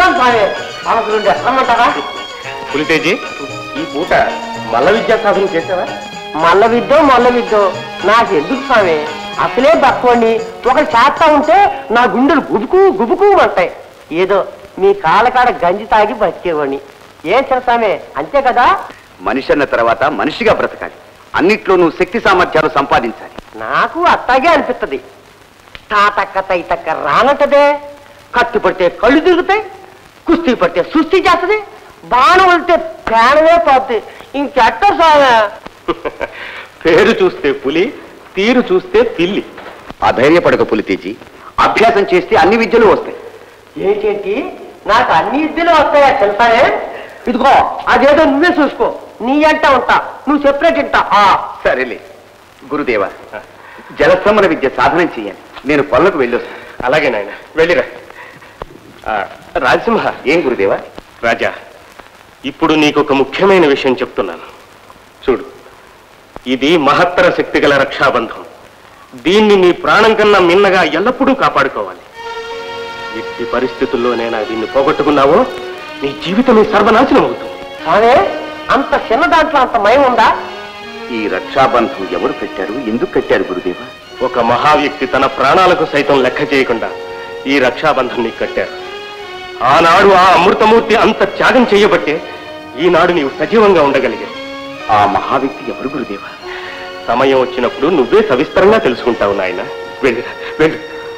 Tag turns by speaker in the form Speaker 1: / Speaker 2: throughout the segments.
Speaker 1: వస్తాను స్వామి అవసరం రమ్మంటారా
Speaker 2: పులితేజీ ఈ పూట మల్ల విద్యా సాధన చేసావా
Speaker 1: మల్ల విద్యో మల్ల విద్యో నాకు ఎందుకు స్వామి అసలే బక్కోండి ఒకటి చేస్తా ఉంటే నా గుండెలు గుబుకు గుబుకు అంటాయి ఏదో మీ కాళ్ళకాడ గంజి తాగి బతికేవాడిని ఏ స్వామి అంతే కదా
Speaker 3: మనిషి అన్న తర్వాత మనిషిగా బ్రతకాలి అన్నిట్లో నువ్వు శక్తి సామర్థ్యాలు సంపాదించాలి
Speaker 1: నాకు అట్టాగే అనిపిస్తుంది తాతక్క తైతక్క రానంటదే కత్తి పడితే కళ్ళు తిరుగుతాయి కుస్తీ పడితే సుస్థి చేస్తుంది బాణం వెళ్తే ప్రాణమే పోతుంది ఇంకెట్ట స్వామి
Speaker 2: పేరు చూస్తే పులి తీరు చూస్తే పిల్లి
Speaker 3: అధైర్యపడక పులితేజీ అభ్యాసం చేస్తే అన్ని విద్యలు వస్తాయి
Speaker 1: ఏంటేంటి నాకు అన్ని ఇద్దరు వస్తాయా తెలుసానే ఇదిగో అదేదో నువ్వే చూసుకో నీ అంట ఉంటా నువ్వు సెపరేట్ ఇంటా ఆ
Speaker 3: సరేలే గురుదేవ జలసమన విద్య సాధనం చెయ్యాలి నేను పనులకు వెళ్ళొస్తాను
Speaker 2: అలాగే నాయన వెళ్ళిరా ఆ, రాజసింహ
Speaker 3: ఏం గురుదేవా
Speaker 2: రాజా ఇప్పుడు నీకు ఒక ముఖ్యమైన విషయం చెప్తున్నాను చూడు ఇది మహత్తర శక్తి గల రక్షాబంధం దీన్ని నీ ప్రాణం కన్నా మిన్నగా ఎల్లప్పుడూ కాపాడుకోవాలి ఎట్టి పరిస్థితుల్లోనైనా దీన్ని పోగొట్టుకున్నావో నీ జీవితమే సర్వనాశనం అవుతుంది
Speaker 1: స్వామి అంత చిన్న దాంట్లో అంత మయం ఉందా
Speaker 3: ఈ రక్షాబంధం ఎవరు పెట్టారు ఎందుకు కట్టారు గురుదేవా
Speaker 2: ఒక మహావ్యక్తి తన ప్రాణాలకు సైతం లెక్క చేయకుండా ఈ రక్షాబంధం నీకు కట్టారు ఆనాడు ఆ అమృతమూర్తి అంత త్యాగం చేయబట్టే ఈనాడు నీవు సజీవంగా ఉండగలిగావు
Speaker 3: ఆ మహావ్యక్తి ఎవరు గురుదేవా
Speaker 2: సమయం వచ్చినప్పుడు నువ్వే సవిస్తరంగా తెలుసుకుంటావు నాయన వెళ్ళిరా వెళ్ళు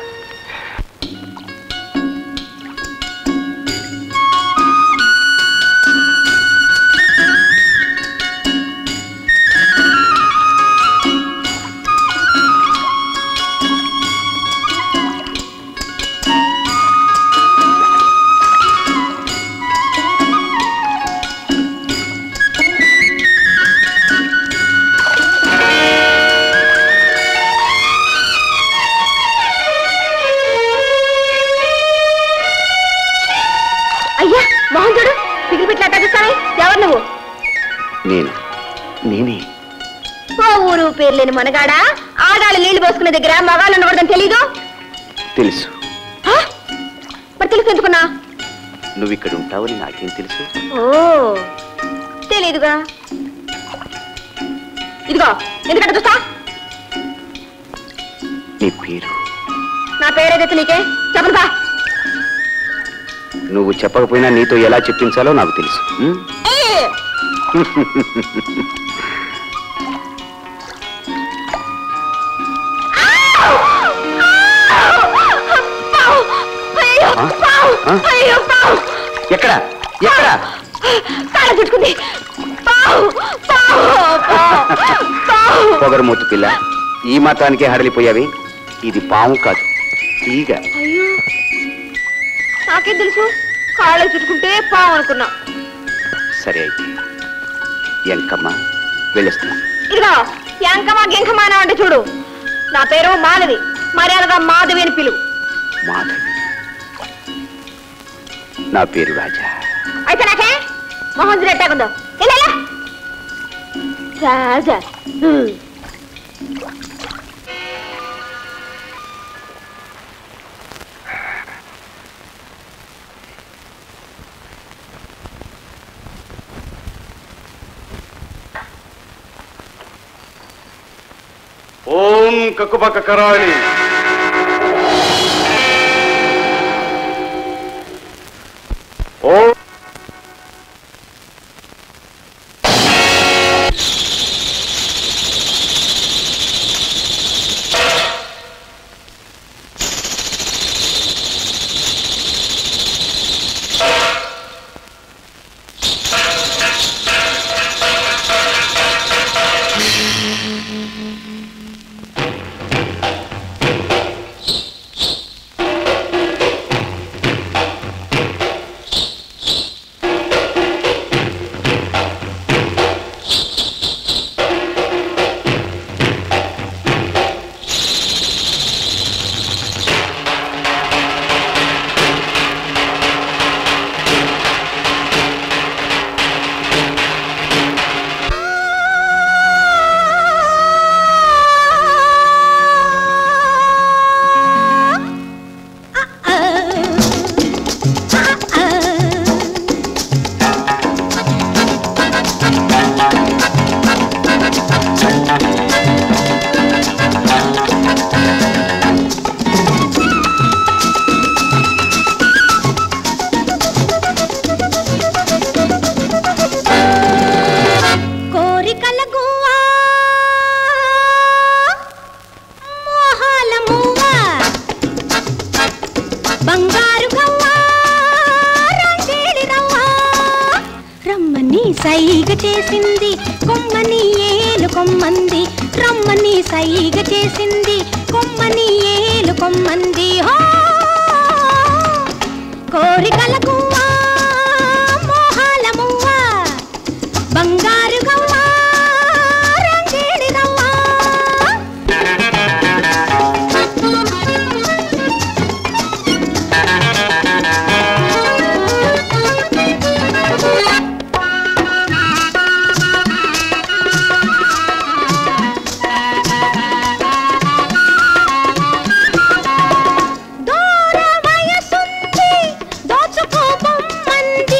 Speaker 4: అయ్యా మోహన్ చూడు సిగిరి పెట్టి తగ్గిస్తానే ఎవరు నువ్వు
Speaker 3: నేను నేనే
Speaker 4: ఓ ఊరు పేరు లేని మనగాడా ఆడాళ్ళు నీళ్లు పోసుకునే దగ్గర మగాళ్ళు ఉండకూడదని తెలీదు
Speaker 3: తెలుసు
Speaker 4: హ? మరి తెలుసు ఎందుకున్నా
Speaker 3: నువ్వు ఇక్కడ ఉంటావని నాకేం తెలుసు
Speaker 4: ఓ తెలీదుగా ఇదిగో ఎందుకంటే చూస్తా
Speaker 3: నీ పేరు
Speaker 4: నా పేరేదైతే నీకే చెప్పను బా
Speaker 3: నువ్వు చెప్పకపోయినా నీతో ఎలా చెప్పించాలో నాకు తెలుసు ఉం?
Speaker 4: అయ్యో
Speaker 3: ఆ?
Speaker 4: పావు!
Speaker 3: ఆ?
Speaker 4: అయ్యో పావు!
Speaker 3: ఎక్కడ ఎక్కడ
Speaker 4: కాళ్ళ చుట్టుకుంది పావు! పావు! పావు! పావు!
Speaker 3: పొగరమూతు పిల్ల ఈ మాత్రానికే హడలిపోయావి ఇది పాము కాదు తీగ
Speaker 4: అయ్యో నాకేం తెలుసు కాళ్ళ చుట్టుకుంటే పావు అనుకున్నా
Speaker 3: సరే అయితే ఎంకమ్మ వెళ్ళొస్తున్నా
Speaker 4: ఇదిగో ఎంకమా గింకమా అని అంటే చూడు నా పేరు మాధవి మర్యాదగా మాధవి అని పిలువు
Speaker 3: మాధవి నా పేరు రాజా
Speaker 4: అయితే నాకే మొహం రెట్టాకుందో ఇలా రాజా హ్మ్.
Speaker 2: ఓం కక్కుపక్క కరాళి ఓం
Speaker 5: సైగ చేసింది కొమ్మని ఏలు కొమ్మంది రమ్మని సైగ చేసింది కొమ్మని ఏలు కొమ్మంది హో కోరికల గువ్వా మోహాల మువ్వా బంగారు గవ్వా రంగేడి రవ్వా దూర వయసుంది దోచుకో బొమ్మంది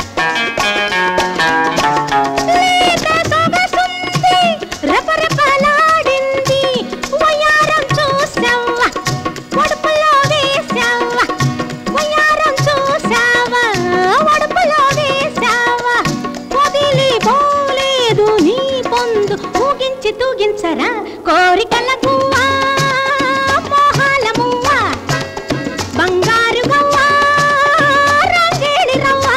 Speaker 5: లేత సొగసుంది రెపరెపలాడింది వయ్యారం చూసావా వడుపులో వేసావా వయ్యారం చూసావా వడుపులో వేసావా వదిలి పోలేదు నీ పొందు ఊగించి తూగించరా కోరికల గువ్వా మోహాల మువ్వా బంగారు గవ్వా రంగేడి రవ్వా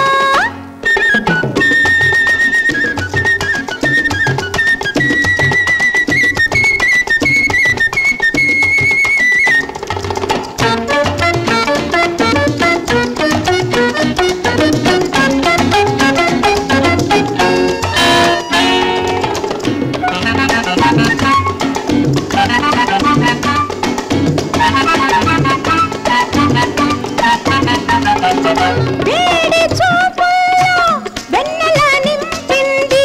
Speaker 5: వేడి చూపుల్లో వెన్నెల నింపింది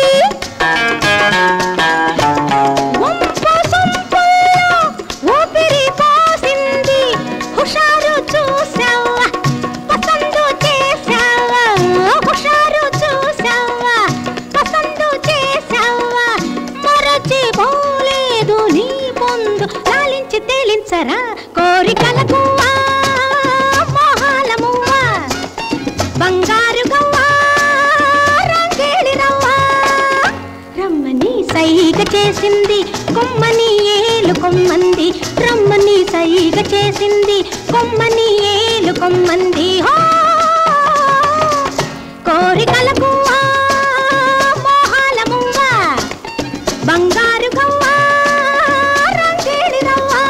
Speaker 5: వంపు సొంపుల్లో ఊపిరి పోసింది హుషారు చూసావా పసందు చేసావా హుషారు చూసావా పసందు చేసావా మరచి పోలేదు నీ ముందు లాలించి తేలించరా కోరికల గువ్వా మోహాల మువ్వా బంగారు గవ్వా రంగేడి రవ్వా రమ్మని సైగ చేసింది కొమ్మని ఏలు కొమ్మంది రమ్మని సైగ చేసింది కొమ్మని ఏలు కొమ్మంది హో కోరికల గువ్వా మోహాల మువ్వా బంగారు గవ్వా రంగేడి రవ్వా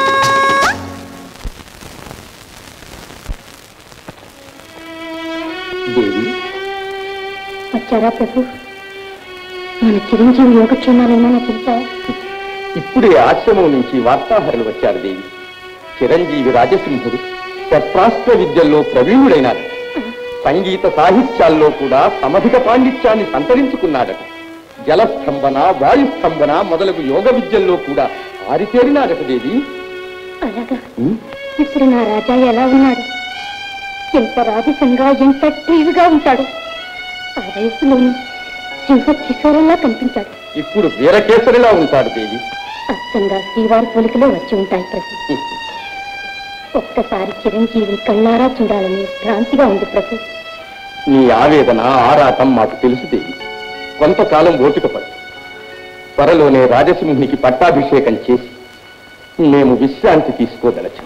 Speaker 3: దేవి
Speaker 5: వచ్చారా ప్రభు మన చిరంజీవి యోగక్షేమాలైనా తెలుసా
Speaker 3: ఇప్పుడే ఆశ్రమం నుంచి వార్తాహరులు వచ్చారు దేవి చిరంజీవి రాజసింహుడు శస్త్రాస్త్ర విద్యల్లో ప్రవీణుడైనాడు సంగీత సాహిత్యాల్లో కూడా సమధిక పాండిత్యాన్ని సంతరించుకున్నాడట జలస్తంభన వాయుస్తంభన మొదలగు యోగ విద్యల్లో కూడా ఆరితేరినాడట దేవి
Speaker 5: అలాగా
Speaker 3: ఉమ్,
Speaker 5: ఇప్పుడు నా రాజా ఎలా ఉన్నాడు ఎంత రాజసంగా ఎంత టీవిగా ఉంటాడు ఆ వయసులోని సింహ కిశోరంలా కనిపించాడు
Speaker 3: ఇప్పుడు వీరకేసరిలా ఉంటాడు దేవి
Speaker 5: అచ్చంగా శ్రీవారి పోలికలో వచ్చి ఉంటాయి ప్రభు ఒక్కసారి చిరంజీవిని కళ్ళారా చూడాలని భ్రాంతిగా ఉంది ప్రభు
Speaker 3: నీ ఆవేదన ఆరాటం మాకు తెలుసు దేవి కొంతకాలం ఓపిక పడు త్వరలోనే రాజసింహునికి పట్టాభిషేకం చేసి మేము విశ్రాంతి తీసుకోదలచాం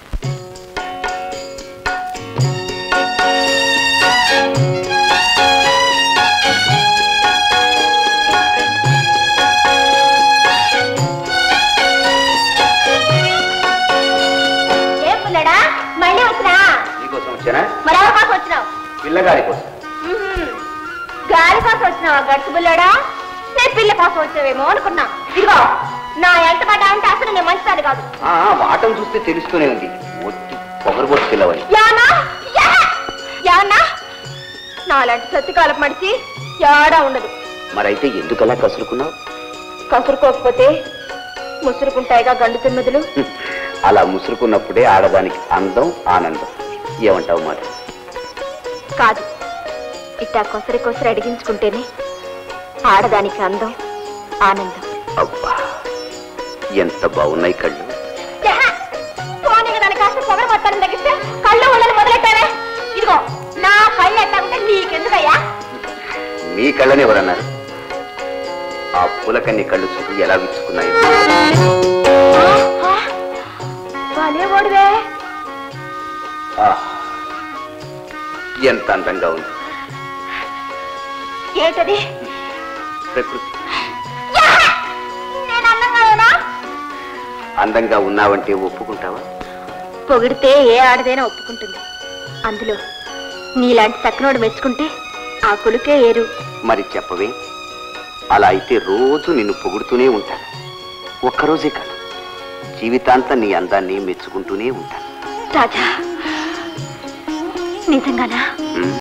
Speaker 4: ఏ పుల్లడా మళ్ళీ వచ్చినా
Speaker 3: నీకోసం వచ్చానా
Speaker 4: మరి ఎవరి కోసం వచ్చినావు
Speaker 3: పిల్లగారి కోసం
Speaker 4: మ్మ్హ్మ్. గాలి కోసం వచ్చినావా గడుసు బుల్లడా నేను పిల్ల కోసం వచ్చావేమో అనుకున్నా ఇదిగో నా ఎంట పడ్డా అంటే అసలు నేను మంచిదాన్ని కాదు
Speaker 3: ఆ, వాటం చూస్తే తెలుస్తూనే ఉంది ఒట్టి పొగరబోటు పిల్లవని
Speaker 4: యానా యా! యానా నాలాంటి సత్తికాలపు మడిచి యాడా ఉండదు
Speaker 3: మరైతే ఎందుకలా కసురుకున్నావు
Speaker 4: కసురుకోకపోతే ముసురుకుంటాయిగా గండు తిమ్మదులు
Speaker 3: అలా ముసురుకున్నప్పుడే ఆడదానికి అందం ఆనందం ఏమంటావు మాట
Speaker 4: కాదు ఇట్టా కొసరి కొసరి అడిగించుకుంటేనే ఆడదానికి అందం ఆనందం
Speaker 3: అబ్బా ఎంత బాగున్నాయి కళ్ళు
Speaker 4: పోనీ దాని కాస్త పొగరు మొత్తాన్ని తగ్గిస్తే కళ్ళు ఉండని మొదలెట్టావే ఇదిగో నా కళ్ళు ఎట్టా ఉంటే నీకెందుకయ్యా
Speaker 3: మీ కళ్ళని ఎవరన్నారు ఆ పులకన్ని కళ్ళు చూసి ఎలా విచ్చుకున్నాయి
Speaker 4: భలే ఓడివే
Speaker 3: ఆహ్! ఎంత అందంగా ఉంది
Speaker 4: ఏంటది
Speaker 3: ప్రకృతి
Speaker 4: యా! నేను అందంగా లేనా
Speaker 3: అందంగా ఉన్నావంటే ఒప్పుకుంటావా
Speaker 4: పొగిడితే ఏ ఆడదైనా ఒప్పుకుంటుంది అందులో నీలాంటి చక్కనోడు మెచ్చుకుంటే ఆ కొలుకే ఏరు
Speaker 3: మరి చెప్పవే అలా అయితే రోజు నిన్ను పొగుడుతూనే ఉంటాను ఒక్కరోజే కాదు జీవితాంతం నీ అందాన్ని మెచ్చుకుంటూనే ఉంటాను
Speaker 4: రాజా నిజంగానా
Speaker 3: ఉమ్.